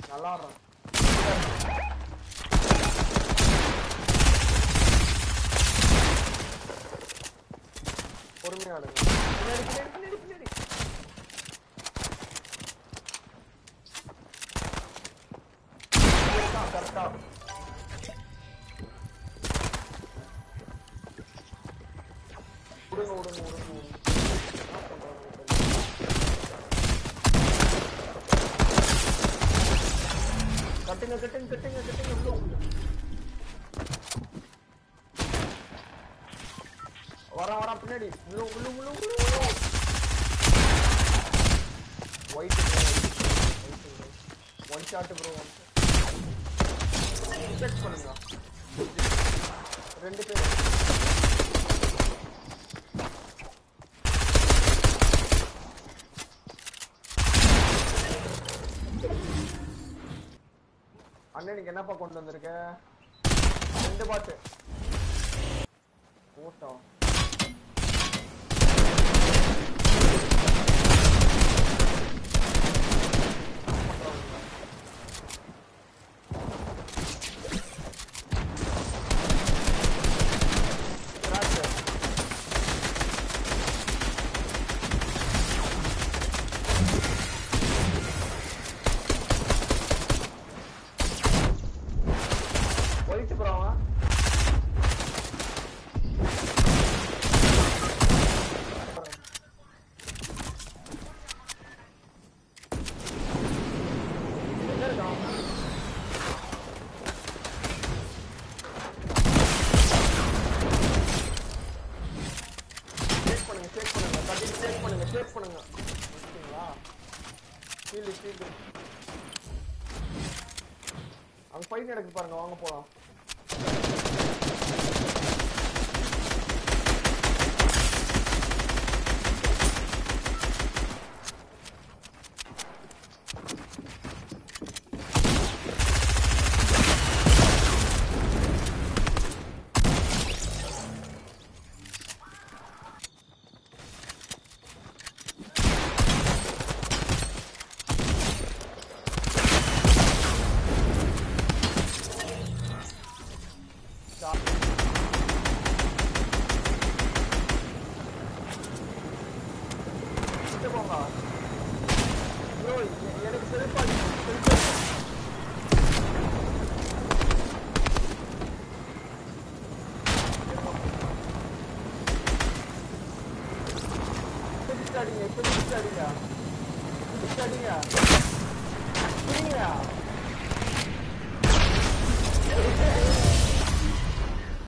நல்லா ஆடுறான் பொறுமையா ஆடுங்க பின்னாடி பின்னாடி பின்னாடி பின்னாடி கரெக்டா கரெக்டா விடுங்க விடுங்க விடுங்க விடுங்க. என்ன பண்றாங்க தெரியல. கட்டுங்க கட்டுங்க கட்டுங்க கட்டுங்க உள்ள விடுங்க. வரா வரா பின்னாடி உள்ள உள்ள உள்ள உள்ள உள்ள white one shot bro one check பண்ணுங்க ரெண்டு பேர் அண்ணன் நீங்க என்னப்பா கொண்டு வந்திருக்க ரெண்டு பாட்டு கூட்டம் ஒயிட் ப்ரோவா எங்க இருக்கான் ஷேக் பண்ணுங்க ஷேக் பண்ணுங்க கட்டி ஷேக் பண்ணுங்க ஷேக் பண்ணுங்க ஓகேங்களா ஃபீல் ஃபீல் அங்க ஃபைட் நடக்குது பாருங்க வாங்க போலாம் Stop. கிட்ட போங்க ப்ரோ எனக்கு செல்ஃபா செல்ஃபா அடிங்க இப்ப அடிங்க இப்ப அடிங்க